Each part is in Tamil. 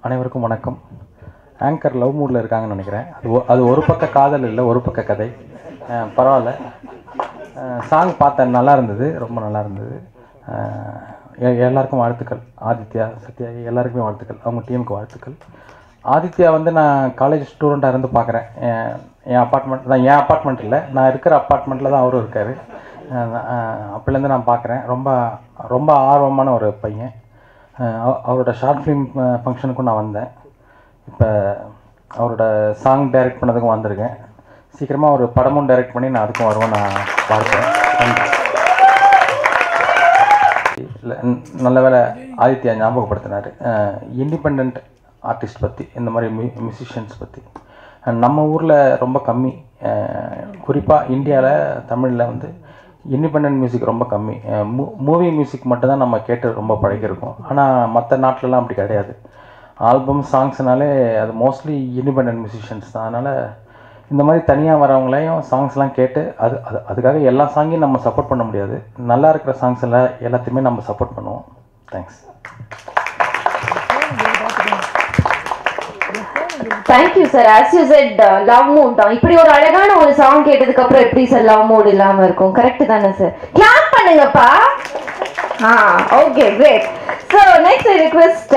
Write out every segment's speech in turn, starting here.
அனைவருக்கும் வணக்கம் ஆங்கர் லவ் மூடில் இருக்காங்கன்னு நினைக்கிறேன் அது ஒ- அது ஒரு பக்க காதல் இல்லை ஒரு பக்க கதை அஹ் பரவாயில்ல சாங் பார்த்தேன் நல்லா இருந்தது ரொம்ப நல்லா இருந்தது அஹ் எ- எல்லாருக்கும் வாழ்த்துக்கள் ஆதித்யா சத்யா எல்லாருக்குமே வாழ்த்துக்கள் அவங்க டீமுக்கு வாழ்த்துக்கள் ஆதித்யா வந்து நான் காலேஜ் ஸ்டூடெண்ட்டாக இருந்து பார்க்குறேன் என் அப்பார்ட்மெண்ட் தான் என் அப்பார்ட்மெண்ட் இல்லை நான் இருக்கிற அப்பார்ட்மெண்ட்டில் தான் அவரும் இருக்கார் அப்போலேருந்து நான் பார்க்குறேன் ரொம்ப ரொம்ப ஆர்வமான ஒரு பையன் அஹ் அவ- அவரோட ஷார்ட் ஃபிலிம் ஃபங்க்ஷனுக்கும் நான் வந்தேன் இப்போ அவரோட சாங் டைரக்ட் பண்ணதுக்கும் வந்திருக்கேன் சீக்கிரமாக ஒரு படமும் டைரக்ட் பண்ணி நான் அதுக்கும் வருவேன் நான் பார்ப்பேன் நன்றி. இல்ல, ந- நல்ல வேளை ஆதித்யா ஞாபகப்படுத்தினார் இண்டிபெண்ட் ஆர்டிஸ்ட் பற்றி இந்த மாதிரி மியூ மியூசிஷியன்ஸ் பற்றி நம்ம ஊரில் ரொம்ப கம்மி குறிப்பாக இந்தியாவில் தமிழில் வந்து இண்டிபெண்ட் மியூசிக் ரொம்ப கம்மி மூவி மியூசிக் மட்டும்தான் நம்ம கேட்டு ரொம்ப பழகிருக்கோம் ஆனால் மற்ற நாட்டிலலாம் அப்படி கிடையாது ஆல்பம் சாங்ஸ்னாலே அது மோஸ்ட்லி இண்டிபெண்ட் மியூசிஷியன்ஸ் தான் அதனால் இந்த மாதிரி தனியாக வரவங்களையும் சாங்ஸ்லாம் கேட்டு அது அது அதுக்காக எல்லா சாங்கையும் நம்ம சப்போர்ட் பண்ண முடியாது நல்லா இருக்கிற சாங்ஸ் எல்லாம் எல்லாத்தையுமே நம்ம சப்போர்ட் பண்ணுவோம் thanks thank you sir as you said love mood தான் இப்படி ஒரு அழகான ஒரு சாங் கேட்டதுக்கு அப்புறம் எப்படி சார் லவ் மூட் இல்லாம இருக்கும் கரெக்ட் தானே சார் கிளாப் பண்ணுங்கப்பா ஆ okay great so next request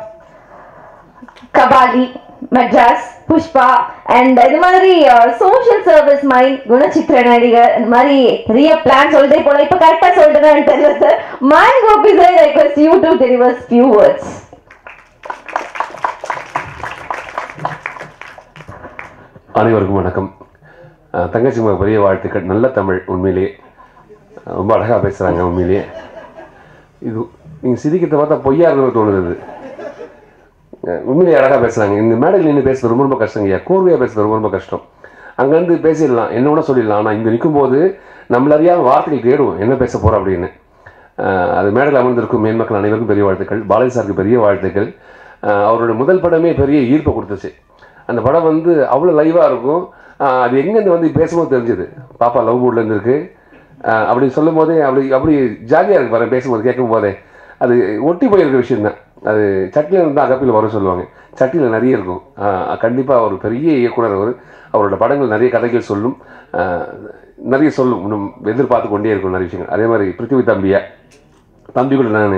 Kabali Madras Pushpa and இது மாதிரி சோஷியல் சர்வீஸ் மைண்ட் குணச்சித்திர நடிகர் இந்த மாதிரி நிறைய பிளான் சொல்லிட்டே போல இப்போ கரெக்டாக சொல்லிட்டேன்னு தெரியல sir mind Gopi sir request you to delivers few words அனைவருக்கும் வணக்கம் அஹ் தங்கச்சி மக பெரிய வாழ்த்துக்கள் நல்ல தமிழ் உண்மையிலேயே அஹ் ரொம்ப அழகாக பேசுகிறாங்க உண்மையிலேயே இது நீங்கள் சிரிக்கிறத பார்த்தா பொய்யா இருக்கணும் தோணுது இது. அஹ் உண்மையிலேயே அழகாக பேசுகிறாங்க இந்த மேடையில் நின்று பேசுறது ரொம்ப ரொம்ப கஷ்டங்க ஐயா கோர்வையாக பேசுறது ரொம்ப ரொம்ப கஷ்டம் அங்கேருந்து பேசிடலாம் என்ன வேணா சொல்லிடலாம் ஆனால் இங்கே நிற்கும்போது நம்மள அறியாம வார்த்தைகள் தேடுவோம் என்ன பேச போகிறோம் அப்படின்னு அஹ் அது மேடையில் அமர்ந்திருக்கும் மேன்மக்கள் அனைவருக்கும் பெரிய வாழ்த்துக்கள் பாலாஜி சாருக்கு பெரிய வாழ்த்துக்கள் அஹ் அவரோட முதல் படமே பெரிய ஈர்ப்பை கொடுத்துச்சு அந்த படம் வந்து அவ்வளோ லைவாக இருக்கும் அஹ் அது எங்கேருந்து வந்து பேசும்போது தெரிஞ்சுது பாப்பா லவ் மூட்லேருந்து இருக்கு அஹ் அப்படி சொல்லும் போதே அப்படி அப்படி ஜாலியாக இருக்கு பாருங்க பேசும்போது கேட்கும் போதே அது ஒட்டி போயிருக்க விஷயம் தான் அது சட்டியில் இருந்தால் அகப்பில் வரும் சொல்லுவாங்க சட்டியில் நிறைய இருக்கும் கண்டிப்பாக ஒரு பெரிய இயக்குனர் அவர் அவரோட படங்கள் நிறைய கதைகள் சொல்லும் அஹ் நிறைய சொல்லும் இன்னும் எதிர்பார்த்து கொண்டே இருக்கும் நிறைய விஷயங்கள் அதே மாதிரி பிருத்திவி தம்பியா தம்பி கூட நான்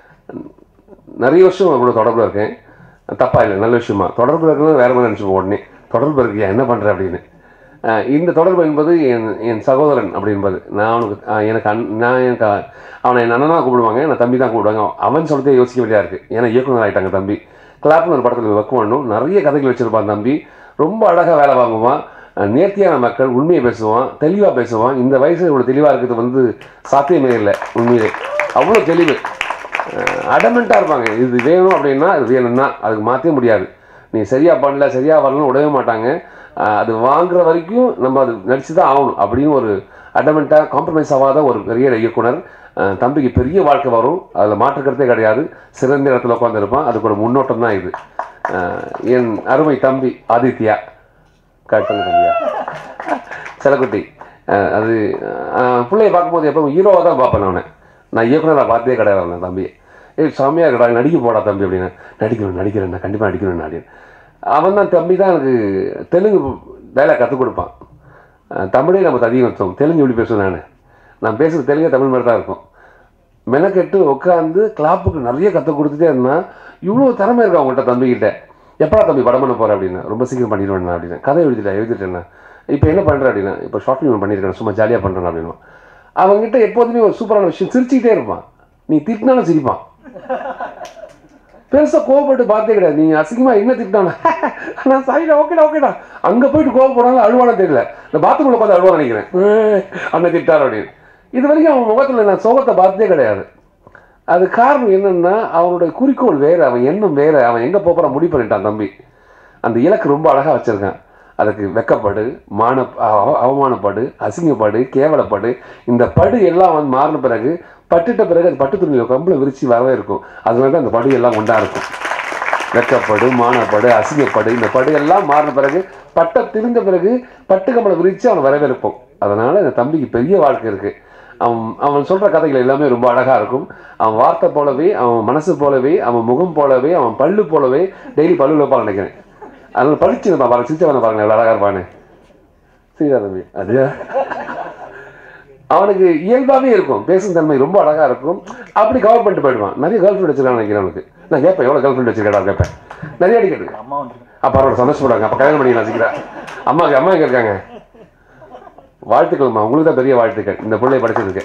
நிறைய வருஷம் அவரோட தொடர்பில் இருக்கேன் தப்பா இல்லை நல்ல விஷயமா தொடர்பில் இருக்கிறது வேற மாதிரி நினச்சிப்போம் உடனே தொடர்பு இருக்கியா என்ன பண்ணுற அப்படின்னு அஹ் இந்த தொடர்பு என்பது என் என் சகோதரன் அப்படின்பது நான் அவனுக்கு அஹ் எனக்கு அன் நான் எனக்கு அ- அவனை என் அண்ணனாக கூப்பிடுவாங்க நான் தம்பி தான் கூப்பிடுவாங்க அவன் சொல்லிட்டே யோசிக்க வேண்டியதாக இருக்குது ஏன்னா இயக்குனர் ஆகிட்டாங்க தம்பி கிளாப்னு ஒரு படத்தில் ஒர்க் பண்ணணும் நிறைய கதைகள் வச்சிருப்பான் தம்பி ரொம்ப அழகாக வேலை வாங்குவான் அஹ் நேர்த்தியான மக்கள் உண்மையை பேசுவான் தெளிவாக பேசுவான் இந்த வயசு இவ்வளோ தெளிவாக இருக்கிறது வந்து சாத்தியமே இல்லை உண்மையிலே அவ்வளோ தெளிவு அடமெண்ட்டாக இருப்பாங்க இது வேணும் அப்படின்னா அது வேணும்னா அதுக்கு மாற்றவே முடியாது நீ சரியாக பண்ணல சரியாக வரலன்னு விடவே மாட்டாங்க அஹ் அது வாங்குற வரைக்கும் நம்ம அது நடிச்சு தான் ஆகணும் அப்படின்னு ஒரு அடமெண்ட்டாக காம்ப்ரமைஸ் ஆகாத ஒரு பெரிய இயக்குனர் அஹ் தம்பிக்கு பெரிய வாழ்க்கை வரும் அதில் மாற்றுக்கிறதே கிடையாது சிறந்த இடத்துல உட்காந்துருப்பான் அதுக்கு ஒரு முன்னோட்டம் தான் இது அஹ் என் அருமை தம்பி ஆதித்யா காட்டுங்க தம்பியா செலக்குட்டி அஹ் அது அஹ் பிள்ளைய பார்க்கும்போது எப்போ ஹீரோவாக தான் பார்ப்பேன் அவனை நான் இயக்குனராக பார்த்ததே கிடையாது அவனை தம்பி ஏய் சாமியாக இருக்கடா நடிக்க போடா தம்பி அப்படின்னு நடிக்கணும் நடிக்கிறேன் நான் கண்டிப்பாக நடிக்கணும் அப்படின்னு அவன் தான் தம்பி தான் எனக்கு தெலுங்கு டைலாக் கற்றுக் கொடுப்பான் அஹ் தமிழே நமக்கு அதிகம் அர்த்தம் தெலுங்கு எப்படி பேசுவேன் நான் நான் பேசுகிற தெலுங்கு தமிழ் மாதிரி தான் இருக்கும் மெனக்கெட்டு உட்காந்து கிளாப்புக்கு நிறைய கற்றுக் கொடுத்துட்டே இருந்தான் இவ்வளோ திறமை இருக்கா அவங்கள்ட்ட தம்பிக்கிட்ட எப்படா தம்பி படம் பண்ண போகிறேன் அப்படின்னு ரொம்ப சீக்கிரம் பண்ணிடுவேன் அப்படின்னு கதை எழுதிட்டேன் எழுதிட்டேன் இப்போ என்ன பண்ணுறேன் அப்படின்னா இப்போ ஷார்ட் ஃபிலிம் பண்ணியிருக்கேன் சும்மா ஜாலியாக பண்ணுறேன் அப்படின்னு அவங்ககிட்ட எப்போதுமே ஒரு சூப்பரான விஷயம் சிரிச்சுக்கிட்டே இருப்பான் நீ திட்டினாலும் சிரிப்பான் பெருசாக கோவப்பட்டு பார்த்தே கிடையாது நீங்கள் அசிங்கமாக என்ன திட்டானா நான் சாரிடா ஓகேடா ஓகேடா அங்கே போயிட்டு கோவப்படாலும் அழுவானே தெரியல இந்த பாத்ரூமில் உட்காந்து அழுவான்னு நினைக்கிறேன் ஏய், அண்ணன் திட்டார் அப்படின்னு இது வரைக்கும் அவன் முகத்தில் நான் சோகத்தை பார்த்ததே கிடையாது அது காரணம் என்னன்னா அவனுடைய குறிக்கோள் வேறு அவன் எண்ணம் வேறு அவன் எங்கே போகிறான் முடிவு பண்ணிட்டான் தம்பி அந்த இலக்கு ரொம்ப அழகாக வச்சுருக்கான் அதுக்கு வெக்கப்படு மான அவ- அவமானப்படு அசிங்கப்படு கேவலப்படு இந்த படு எல்லாம் வந்து மாறின பிறகு பட்டுட்ட பிறகு அது பட்டு துணியில் கம்பளை விரிச்சு வரவே இருக்கும் அதனால தான் அந்த படு எல்லாம் உண்டா இருக்கும் வெக்கப்படு மானப்படு அசிங்கப்படு இந்த படு எல்லாம் மாறின பிறகு பட்டை திரிந்த பிறகு பட்டு கம்பளை விரித்து அவனை வரவேற்போம் அதனால இந்த தம்பிக்கு பெரிய வாழ்க்கை இருக்கு அவன் அவன் சொல்கிற கதைகள் எல்லாமே ரொம்ப அழகாக இருக்கும் அவன் வார்த்தை போலவே அவன் மனசு போலவே அவன் முகம் போலவே அவன் பல்லு போலவே டெய்லி பல்லு வைப்பான் நினைக்கிறேன் அதனால படிச்சு நான் பாருங்க சிரிச்சவனை பாருங்க எவ்வளோ அழகாக இருப்பானு சரியா தம்பி அது அவனுக்கு இயல்பாகவே இருக்கும் பேசும் தன்மை ரொம்ப அழகாக இருக்கும் அப்படி கவர் பண்ணிட்டு போயிடுவான் நிறைய கேர்ள் ஃப்ரெண்ட் வச்சிருக்கான்னு நினைக்கிறேன் அவனுக்கு நான் கேட்பேன் எவ்வளோ கேர்ள் ஃப்ரெண்ட் வச்சிருக்கா கேட்பேன் நிறைய அடி கேட்டு அப்போ அவரோட சந்தோஷப்படுவாங்க அப்போ கல்யாணம் பண்ணிக்கலாம் சீக்கிரம் அம்மாக்கு அம்மா எங்கே இருக்காங்க வாழ்த்துக்கள்மா உங்களுக்கு தான் பெரிய வாழ்த்துக்கள் இந்த பிள்ளைய படிச்சதுக்கு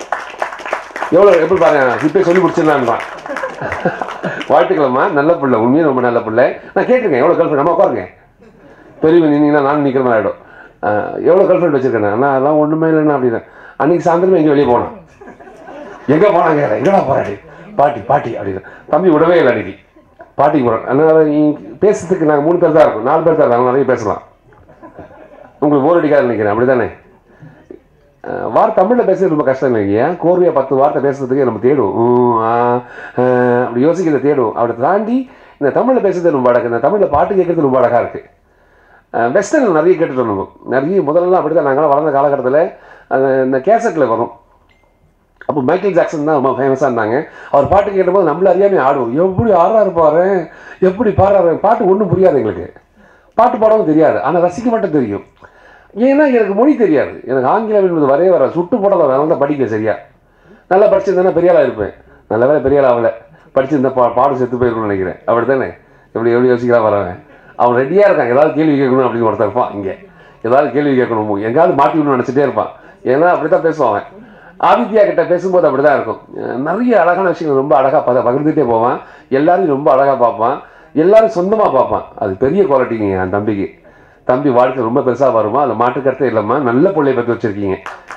எவ்வளோ எப்படி பாருங்க இப்பயே சொல்லி முடிச்சிடலான்றான் வாழ்த்துக்கள்மா நல்ல பிள்ளை உண்மையும் ரொம்ப நல்ல பிள்ளை நான் கேட்டிருக்கேன் எவ்வளோ கேர்ள் ஃப்ரெண்ட் அம்மா உட்காருங்க பெரியவங்க நின்னீங்கன்னா நான் நிற்கிற மாதிரி ஆகிடும் எவ்வளோ கேர்ள் ஃப்ரெண்ட் வச்சிருக்கேன் அண்ணா அதெல்லாம் ஒன்றுமே இல்லைண்ணா அப்படின்னா அன்னைக்கு சாயந்தரம் எங்கே வெளியே போனான் எங்கே போனாங்க எங்கடா போறாடி பாட்டி பாட்டி அப்படின்னு தம்பி விடவே இல்லை அன்னைக்கு பாட்டிக்கு போகிறோம் அதனால நீ பேசுறதுக்கு நாங்கள் மூணு பேர் தான் இருக்கோம் நாலு பேர் தான் இருக்காங்க நிறைய பேசலாம் உங்களுக்கு போர் அடிக்காது நினைக்கிறேன் அப்படி தானே வார்த்தை தமிழில் பேசுறது ரொம்ப கஷ்டம் இல்லைங்க கோர்வையாக பத்து வார்த்தை பேசுறதுக்கு நம்ம தேடும் ஊம், ஆ, ஆ, அப்படி யோசிக்கிறத தேடும் அப்படி தாண்டி இந்த தமிழில் பேசுறது ரொம்ப அழகு இந்த தமிழில் பாட்டு கேட்கறது ரொம்ப அழகாக இருக்குது வெஸ்டர்ன் நிறைய கேட்டுட்டோம் நம்ம நிறைய முதல்லலாம் அப்படி தான் நாங்களாம் வளர்ந்த காலகட்டத்தில் இந்த கேசட்டில் வரும் அப்போ மைக்கேல் ஜாக்சன் தான் ரொம்ப ஃபேமஸாக இருந்தாங்க அவர் பாட்டு கேட்டபோது நம்மள அறியாமே ஆடுவோம் எப்படி ஆடுறாரு பாரு எப்படி பாடுறாரு பாட்டு ஒன்றும் புரியாது எங்களுக்கு பாட்டு பாடவும் தெரியாது ஆனால் ரசிக்க மட்டும் தெரியும் ஏன்னா எனக்கு மொழி தெரியாது எனக்கு ஆங்கிலம் என்பது வரவே வர சுட்டு போட வர அதனால தான் படிக்கல சரியா நல்லா படிச்சிருந்தேன்னா பெரிய ஆளாக இருப்பேன் நல்ல வேலை பெரிய ஆள் ஆகல படிச்சிருந்தா பா பாடம் செத்து போயிருக்கணும்னு நினைக்கிறேன் அப்படி தானே எப்படி எப்படி யோசிக்கிறா வரவன் அவன் ரெடியாக இருக்கான் ஏதாவது கேள்வி கேட்கணும் அப்படின்னு ஒருத்தர் இருப்பான் இங்கே ஏதாவது கேள்வி கேட்கணும் எங்கேயாவது மாட்டி விடணும்னு நினச்சிட்டே இருப்பான் ஏன்னா அப்படி தான் பேசுவான் அவன் ஆதித்யா கிட்ட பேசும்போது அப்படி தான் இருக்கும் அஹ் நிறைய அழகான விஷயங்கள் ரொம்ப அழகாக பத பகிர்ந்துட்டே போவான் எல்லாரையும் ரொம்ப அழகாக பார்ப்பான் எல்லாரும் சொந்தமாக பார்ப்பான் அது பெரிய குவாலிட்டிங்க என் தம்பிக்கு தம்பி வாழ்க்கை ரொம்ப பெருசாக வருமா அதில் மாட்டுக்கருத்தே இல்லைம்மா நல்ல பிள்ளைய பற்றி வச்சுருக்கீங்க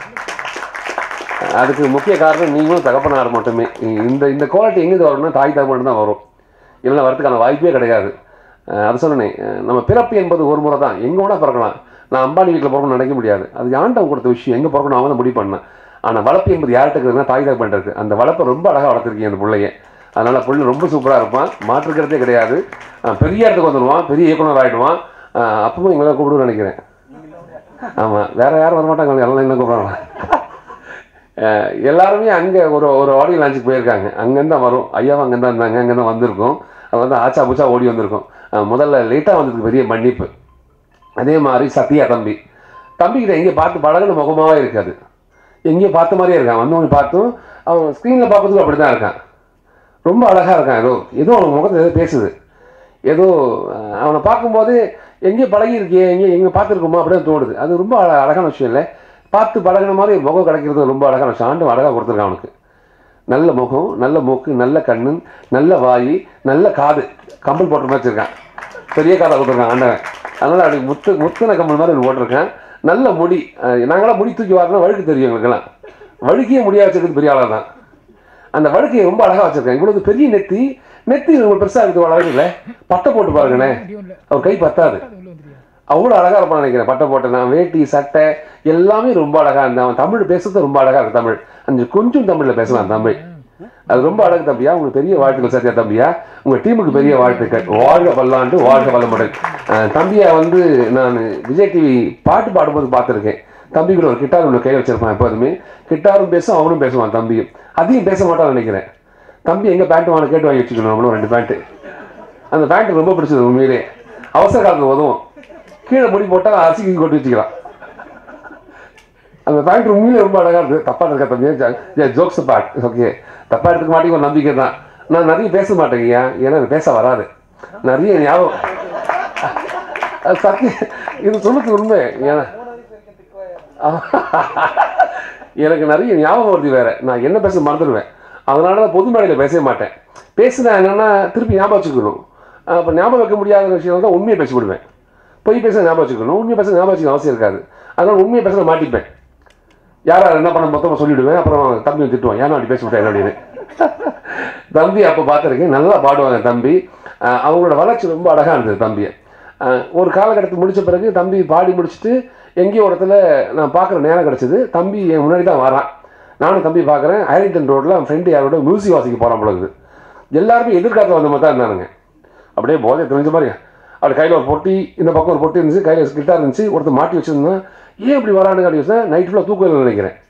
அதுக்கு முக்கிய காரணம் நீங்களும் தகப்பனார் மட்டுமே இந்த இந்த குவாலிட்டி எங்கே வரணும்னா தாய் தகப்பன் தான் வரும் இல்லைன்னா வரதுக்கான வாய்ப்பே கிடையாது அஹ் அது சொன்னேன் அஹ் நம்ம பிறப்பு என்பது ஒரு முறை தான் எங்கே வேணால் பிறக்கலாம் நான் அம்பானி வீட்டில் பிறக்கணும்னு நினைக்க முடியாது அது ஆண்டவன் கொடுத்த விஷயம் எங்கே பிறக்கணும் அவன் தான் முடிவு பண்ணேன் ஆனால் வளர்ப்பு என்பது யார்கிட்ட இருக்குதுன்னா தாய் தகப்பன் இருக்கு அந்த வளர்ப்பை ரொம்ப அழகாக வளர்த்துருக்கீங்க அந்த பிள்ளைய அதனால் புள்ள ரொம்ப சூப்பராக இருப்பான் மாற்றுக்கிறதே கிடையாது அஹ் பெரிய இடத்துக்கு வந்துடுவான் பெரிய இயக்குனர் ஆகிடுவான் அப்பவும் எங்களை கூப்பிடுன்னு நினைக்கிறேன் ஆமாம் வேற யாரும் வரமாட்டாங்க எல்லாம் என்ன கூப்பிடுறாங்க அஹ் எல்லாருமே அங்கே ஒரு ஒரு ஆடியோ லான்ச்சுக்கு போயிருக்காங்க அங்கேருந்து தான் வரும் ஐயாவும் அங்கே தான் இருந்தாங்க அங்கே தான் வந்திருக்கோம் அது வந்து ஆச்சா பூச்சா ஓடி வந்திருக்கோம் அஹ் முதல்ல லேட்டாக வந்ததுக்கு பெரிய மன்னிப்பு அதே மாதிரி சத்யா தம்பி தம்பிக்கிட்ட எங்கே பார்த்து பழகுன முகமாகவே இருக்காது எங்கேயோ பார்த்த மாதிரியே இருக்கான் வந்தவங்க பார்த்தும் அவன் ஸ்க்ரீனில் பார்க்கறதுக்கு அப்படி தான் இருக்கான் ரொம்ப அழகாக இருக்கான் ஏதோ ஏதோ அவன் முகத்தில் ஏதோ பேசுது ஏதோ அஹ், அவனை பார்க்கும்போது எங்கேயோ பழகி இருக்கியே எங்கே எங்கே பார்த்துருக்கோமா அப்படின்னு தோணுது அது ரொம்ப அழ அழகான விஷயம் இல்லை பார்த்து பழகின மாதிரி முகம் கிடைக்கிறது ரொம்ப அழகான விஷயம் ஆண்டு அழகாக கொடுத்துருக்கான் அவனுக்கு நல்ல முகம் நல்ல மூக்கு நல்ல கண்ணு நல்ல வாய் நல்ல காது கம்பல் போட்ட மாதிரி வச்சிருக்கான் பெரிய காதை கொடுத்துருக்கான் ஆண்டவன் அதனால் அப்படி முத்து முத்துன கம்பல் மாதிரி ஒன்று போட்டிருக்கேன் நல்ல முடி அஹ் நாங்களாம் முடி தூக்கி வாரணும் வழுக்கு தெரியும் எங்களுக்கெல்லாம் வழுக்கியே முடியா வச்சிருக்கிறது பெரிய ஆளாக தான் அந்த வழுக்கையை ரொம்ப அழகாக வச்சிருக்கேன் இவ்வளவு பெரிய நெத்தி நெத்தி உங்களுக்கு பெருசாக இருக்குது அழகு இல்லை பட்டை போட்டு பாருங்கண்ணே அவர் கை பத்தாது அவ்வளோ அழகாக இருப்பான் நினைக்கிறேன் பட்டை போட்டு நான் வேட்டி சட்டை எல்லாமே ரொம்ப அழகாக இருந்தேன் அவன் தமிழ் பேசுறது ரொம்ப அழகாக இருக்கு தமிழ் அந்த கொஞ்சம் தமிழில் பேசலாம் தமிழ் அது ரொம்ப அழகு தம்பியா உங்களுக்கு பெரிய வாழ்த்துக்கள் சத்யா தம்பியா உங்க டீமுக்கு பெரிய வாழ்த்துக்கள் வாழ்க பல்லாண்டு வாழ்க வளமுடன் அஹ் தம்பியா வந்து நான் விஜய் டிவி பாட்டு பாடும்போது பார்த்துருக்கேன் தம்பி கூட ஒரு கிட்டார் ஒன்று கையில் வச்சிருப்பான் எப்போதுமே கிட்டாரும் பேசும் அவனும் பேசுவான் தம்பியும் அதையும் பேச மாட்டான்னு நினைக்கிறேன் தம்பி எங்க பேண்ட் வாங்க கேட்டு வாங்கி வச்சுக்கணும் நம்மளும் ரெண்டு பேண்ட்டு அந்த பேண்ட் ரொம்ப பிடிச்சது உண்மையிலே அவசர காலத்துக்கு உதவும் கீழே முடி போட்டால் அரிசி கொட்டி வச்சுக்கலாம் அந்த பேண்ட் உண்மையிலே ரொம்ப அழகா இருக்கு தப்பா இருக்க தம்பி ஜோக்ஸ் பேட் ஓகே தப்பா எடுத்துக்க மாட்டேங்க ஒரு நம்பிக்கை தான் நான் நிறைய பேச மாட்டேங்கய்யா ஏன்னா எனக்கு பேச வராது நிறைய ஞாபகம் அது சத்தியம் இது சொல்லுறது உண்மை ஏன்னா எனக்கு நிறைய ஞாபகம் வருது வேற நான் என்ன பேச மறந்துடுவேன் அதனால தான் பொது மேடையில் பேசவே மாட்டேன் பேசினா என்னன்னா திருப்பி ஞாபகம் வச்சுக்கணும் அப்போ ஞாபகம் வைக்க முடியாத விஷயம் தான் உண்மையை பேசி விடுவேன் பொய் பேச ஞாபகம் வச்சுக்கணும் உண்மையை பேச ஞாபகம் வச்சுக்க அவசியம் இருக்காது அதனால உண்மையை பேச மாட்டிப்பேன் யார் யார் என்ன பண்ண மொத்தமாக சொல்லிவிடுவேன் அப்புறம் தம்பி திட்டுவான் ஏன்னா அப்படி பேச விட்டேன் அப்படின்னு தம்பி அப்போ பார்த்துருக்கேன் நல்லா பாடுவாங்க தம்பி அஹ் அவங்களோட வளர்ச்சி ரொம்ப அழகாக இருந்தது தம்பியை அஹ் ஒரு காலகட்டத்தில் முடிச்ச பிறகு தம்பி பாடி முடிச்சுட்டு எங்கேயோ ஒரு இடத்துல நான் பார்க்குற நேரம் கிடச்சிது தம்பி என் முன்னாடி தான் வரான் நானும் தம்பி பார்க்குறேன் ஐரிங்டன் ரோட்டில் அவன் ஃப்ரெண்டு யாரோட மியூசிக் வாசிக்க போகிறான் பொழுது எல்லாருமே எதிர்காலத்தில் வந்த மாதிரி தான் இருந்தானுங்க அப்படியே போதை தெரிஞ்ச மாதிரி அப்படி கையில் ஒரு பொட்டி இந்த பக்கம் ஒரு பொட்டி இருந்துச்சு கையில் கிட்டார் இருந்துச்சு ஒருத்தர் மாட்டி வச்சிருந்தான் ஏன் இப்படி வரானுங்க அப்படி வச்சா நைட் ஃபுல்லாக தூக்கம் இல்லைன்னு நினைக்கிறேன்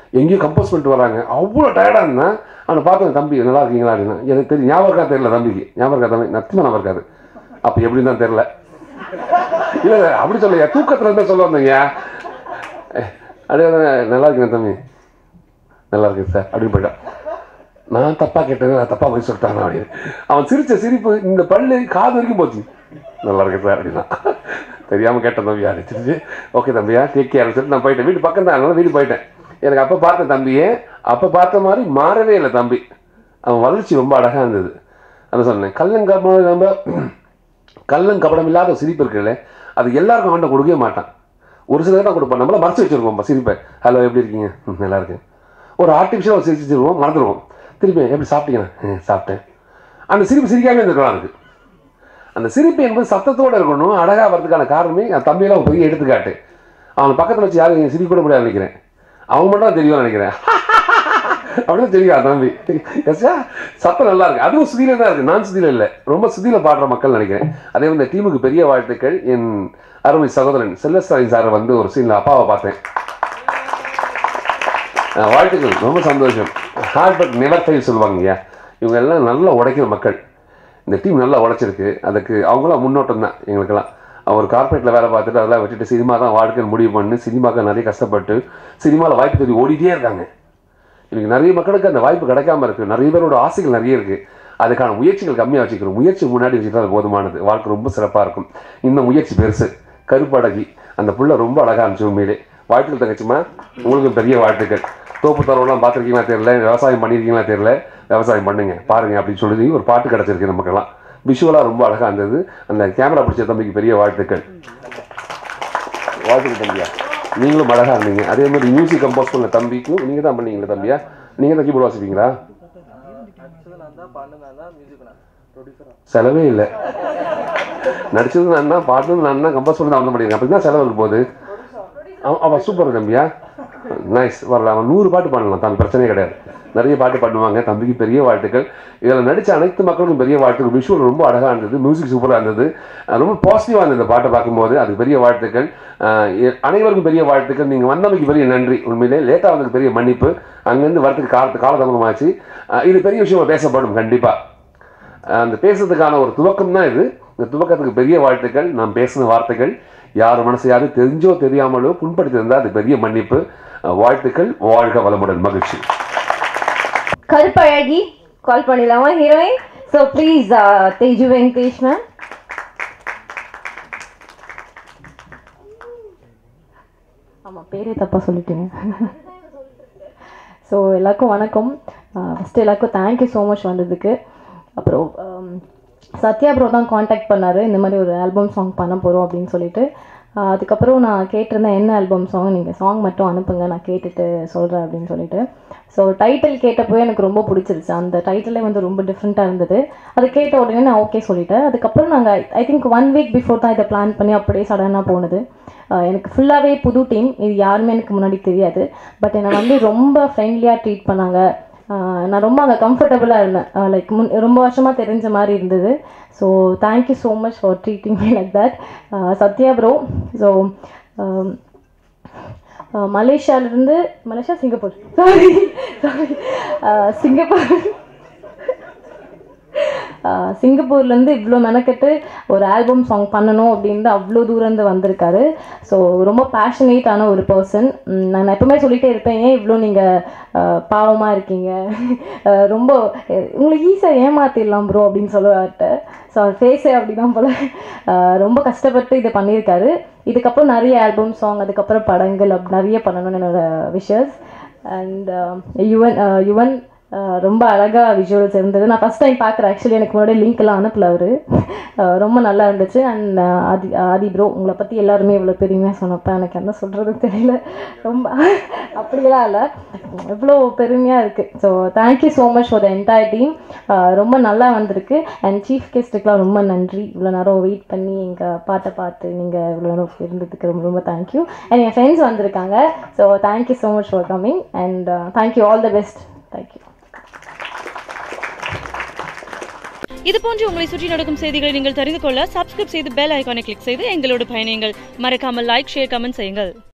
எங்கேயும் கம்போஸ் பண்ணிட்டு வராங்க அவ்வளோ டயர்டாக இருந்தேன் அவனை பார்த்தேன் தம்பி நல்லா இருக்கீங்களா அப்படின்னா எனக்கு தெரியும் ஞாபகம் இருக்கா தெரியல தம்பிக்கு ஞாபகம் இருக்கா தம்பி நத்தியமாக ஞாபகம் இருக்காது அப்போ எப்படின்னு தான் தெரியல இல்லை இல்லை, அப்படி சொல்லையா தூக்கத்தில் இருந்தால் சொல்ல வந்தீங்க அப்படியே நல்லா இருக்கேன் தம்பி நல்லா இருக்கேன் சார் அப்படின்னு போயிட்டான் நான் தப்பா கேட்டது நான் தப்பா போய் சொல்லிட்டாங்க அப்படின்னு அவன் சிரிச்ச சிரிப்பு இந்த பல்லு காது வரைக்கும் போச்சு நல்லா இருக்கு சார் அப்படின்னா தெரியாம கேட்டேன் தம்பியா சிரிச்சு ஓகே தம்பியா டேக் கேர் சொல்லிட்டு நான் போயிட்டேன் வீட்டு பக்கம் தான் அதனால வீடு போயிட்டேன் எனக்கு அப்போ பார்த்த தம்பியே அப்போ பார்த்த மாதிரி மாறவே இல்லை தம்பி அவன் வளர்ச்சி ரொம்ப அழகா இருந்தது அதான் சொன்னேன் கல்லங்கபடம் நம்ம கள்ளம் இல்லாத சிரிப்பு இருக்குல்ல அது எல்லாருக்கும் ஆண்ட கொடுக்கவே மாட்டான் ஒரு சிலர் தான் கொடுப்பான் நம்மள மறைச்சு வச்சிருப்போம் சிரிப்பை ஹலோ எப்படி இருக்கீங்க "ம், நல்லா இருக்கேன் ஒரு ஆர்டிஃபிஷியலாக சிரிச்சு வச்சிருவோம் மறந்துடுவோம் திருப்பி எப்படி சாப்பிட்டீங்கண்ணா "ம், சாப்பிட்டேன் அந்த சிரிப்பு சிரிக்காம இருந்திருக்கலாம் அதுக்கு அந்த சிரிப்பு என்பது சத்தத்தோட இருக்கணும் அழகா வரதுக்கான காரணமே என் தம்பியெல்லாம் ஒரு பெரிய எடுத்துக்காட்டு அவன் பக்கத்தில் வச்சு யாரும் சிரிக்க கூட முடியாது நினைக்கிறேன் அவன் மட்டும் தான் தெரியும் நினைக்கிறேன் அப்படின்னு தெரியும் தம்பி எஸ்ஸா சத்தம் நல்லா இருக்கு அதுவும் சுதியில தான் இருக்கு நான் சுதியில இல்லை ரொம்ப சுதியில பாடுற மக்கள் நினைக்கிறேன் அதே மாதிரி இந்த டீமுக்கு பெரிய வாழ்த்துக்கள் என் அருமை சகோதரன் செல்வஸ்டாலின் சார் வந்து ஒரு சீன்ல அப்பாவை பார்த்தேன் அஹ் வாழ்த்துக்கள் ரொம்ப சந்தோஷம் ஹார்ட் பட் நெவர் ஃபெயில் சொல்லுவாங்க ஐயா இவங்க எல்லாம் நல்லா உடைக்கிற மக்கள் இந்த டீம் நல்லா உழைச்சிருக்கு அதுக்கு அவங்களாம் முன்னோட்டம் தான் எங்களுக்கெல்லாம் அவர் கார்பரேட்டில் வேலை பார்த்துட்டு அதெல்லாம் விட்டுட்டு சினிமா தான் வாழ்க்கைன்னு முடிவு பண்ணி சினிமாக்கு நிறைய கஷ்டப்பட்டு சினிமாவில் வாய்ப்பு தேடி ஓடிட்டே இருக்காங்க இன்னைக்கு நிறைய மக்களுக்கு அந்த வாய்ப்பு கிடைக்காம இருக்கு நிறைய பேரோட ஆசைகள் நிறைய இருக்கு அதுக்கான முயற்சிகள் கம்மியாக வச்சுக்கிறோம் முயற்சி முன்னாடி வச்சுட்டா அது போதுமானது வாழ்க்கை ரொம்ப சிறப்பாக இருக்கும் இந்த முயற்சி பெருசு கருப்படகி அந்த புள்ள ரொம்ப அழகா இருந்துச்சு உண்மையிலே வாழ்த்துக்கள் தங்கச்சிமா உங்களுக்கு பெரிய வாழ்த்துக்கள் தோப்பு தரவுலாம் பார்த்துருக்கீங்களா தெரியல விவசாயம் பண்ணியிருக்கீங்களா தெரியல விவசாயம் பண்ணுங்க பாருங்க அப்படின்னு சொல்லி ஒரு பாட்டு கிடச்சிருக்கு நமக்கெல்லாம் விஷுவலாக ரொம்ப அழகா இருந்தது அந்த கேமரா பிடிச்ச தம்பிக்கு பெரிய வாழ்த்துக்கள் வாழ்த்துக்கள் தம்பியா நீங்களும் அழகா இருந்தீங்க அதே மாதிரி மியூசிக் கம்போஸ் பண்ண தம்பிக்கும் நீங்க தான் பண்ணீங்களா தம்பியா நீங்க தான் கீபோர்டு வாசிப்பீங்களா செலவே இல்லை நடிச்சது நான் தான் பாடுனது நான் தான் கம்போஸ் பண்ணது அவன் தான் பண்ணியிருக்கேன் அப்படி தான் செலவு இருக்கு போகுது அவன் அவன் சூப்பர் தம்பியா நைஸ் வரல அவன் நூறு பாட்டு பாடலாம் தம்பி பிரச்சனையே கிடையாது நிறைய பாட்டு பாடுவாங்க தம்பிக்கு பெரிய வாழ்த்துக்கள் இதில் நடித்த அனைத்து மக்களுக்கும் பெரிய வாழ்த்துக்கள் விஷுவல் ரொம்ப அழகாக இருந்தது மியூசிக் சூப்பராக இருந்தது அஹ் ரொம்ப பாசிட்டிவாக இருந்தது இந்த பாட்டை பார்க்கும்போது அதுக்கு பெரிய வாழ்த்துக்கள் அஹ் எ- அனைவருக்கும் பெரிய வாழ்த்துக்கள் நீங்கள் வந்தமைக்கு பெரிய நன்றி உண்மையிலே லேட்டாக வந்ததுக்கு பெரிய மன்னிப்பு அங்கேருந்து வரதுக்கு காலத்து காலதாமதமாச்சு அஹ் இது பெரிய விஷயம் பேசப்படும் கண்டிப்பாக அந்த பேசுறதுக்கான ஒரு துவக்கம் தான் இது இந்த துவக்கத்துக்கு பெரிய வாழ்த்துக்கள் நாம் பேசின வார்த்தைகள் யார் மனசையாவது தெரிஞ்சோ தெரியாமலோ புண்படுத்தியிருந்தால் அது பெரிய மன்னிப்பு அஹ் வாழ்த்துக்கள் வாழ்க வளமுடன் மகிழ்ச்சி கருப்பழகி கால் பண்ணிடலாமா heroine so please Teju Venkatesh ma'am ஆமாம் பேரே தப்பாக சொல்லிட்டீங்க ஸோ எல்லாருக்கும் வணக்கம் ஃபஸ்ட்டு எல்லாருக்கும் தேங்க்யூ ஸோ மச் வந்ததுக்கு அப்புறம் ஆம், சத்யா ப்ரோ தான் காண்டாக்ட் பண்ணார் இந்த மாதிரி ஒரு ஆல்பம் சாங் பண்ண போகிறோம் அப்படின்னு சொல்லிட்டு ஆஹ் அதுக்கப்புறம் நான் கேட்டிருந்தேன் என்ன ஆல்பம் சாங் நீங்கள் சாங் மட்டும் அனுப்புங்க நான் கேட்டுட்டு சொல்கிறேன் அப்படின்னு சொல்லிட்டு ஸோ டைட்டில் கேட்டப்போ எனக்கு ரொம்ப பிடிச்சிருச்சு அந்த டைட்டிலே வந்து ரொம்ப டிஃப்ரெண்ட்டாக இருந்தது அது கேட்ட உடனே நான் ஓகே சொல்லிட்டேன் அதுக்கப்புறம் நாங்கள் I think one week before தான் இதை பிளான் பண்ணி அப்படியே சடனாக போனது ஆஹ் எனக்கு ஃபுல்லாகவே புது டீம் இது யாருமே எனக்கு முன்னாடி தெரியாது பட் என்னை வந்து ரொம்ப ஃப்ரெண்ட்லியாக ட்ரீட் பண்ணாங்க ஆஹ் நான் ரொம்ப அங்கே கம்ஃபர்டபுளாக இருந்தேன் லைக் முன் ரொம்ப வருஷமாக தெரிஞ்ச மாதிரி இருந்தது so thank you so much for treating me like that Sathya bro so மலேசியாவிலேருந்து Malaysia Singapore sorry sorry Singapore ஆஹ் சிங்கப்பூர்லேருந்து இவ்வளோ மெனக்கெட்டு ஒரு ஆல்பம் சாங் பண்ணணும் அப்படின்னு அவ்வளோ தூரந்து வந்திருக்காரு ஸோ ரொம்ப பேஷனேட்டான ஒரு பர்சன் நான் எப்பவுமே சொல்லிட்டே இருப்பேன் ஏன் இவ்வளோ நீங்கள் பாவமாக இருக்கீங்க ஆஹ் ரொம்ப அஹ் உங்களுக்கு ஈஸியாக ஏமாத்திடலாம் ப்ரோ அப்படின்னு சொல்லுவார்ட்ட ஸோ அவர் ஃபேஸே அப்படி தான் போல் ரொம்ப கஷ்டப்பட்டு இதை பண்ணியிருக்காரு இதுக்கப்புறம் நிறைய ஆல்பம் சாங் அதுக்கப்புறம் படங்கள் அப்படி நிறைய பண்ணணும்னு என்னோட விஷஸ் அண்ட் யுவன் அஹ் யுவன் அஹ் ரொம்ப அழகாக விஷுவல்ஸ் இருந்தது நான் ஃபஸ்ட் டைம் பார்க்குறேன் ஆக்சுவலி எனக்கு முன்னாடி லிங்க்லாம் அனுப்பல அவர் ரொம்ப நல்லா இருந்துச்சு அண்ட் ஆதி ஆதி ப்ரோ உங்களை பற்றி எல்லாருமே இவ்வளோ பெருமையாக சொன்னப்போ எனக்கு என்ன சொல்கிறது தெரியல ரொம்ப அப்படியெல்லாம் இல்லை எவ்வளோ பெருமையாக இருக்குது so thank you so much for the entire team ரொம்ப நல்லா வந்திருக்கு அண்ட் சீஃப் கெஸ்ட்டுக்கெலாம் ரொம்ப நன்றி இவ்வளோ நேரம் வெயிட் பண்ணி எங்கள் பாட்டை பார்த்து நீங்கள் இவ்வளோ நேரம் இருந்ததுக்கு ரொம்ப ரொம்ப தேங்க்யூ அண்ட் என் ஃப்ரெண்ட்ஸ் வந்திருக்காங்க so thank you so much for coming and thank you all the best thank you இது போன்று உங்களை சுற்றி நடக்கும் செய்திகளை நீங்கள் தெரிந்து கொள்ள சப்ஸ்கிரைப் செய்து பெல் ஐகானை கிளிக் செய்து எங்களோடு பயணியுங்கள் மறக்காமல் லைக் ஷேர் கமெண்ட் செய்யுங்கள்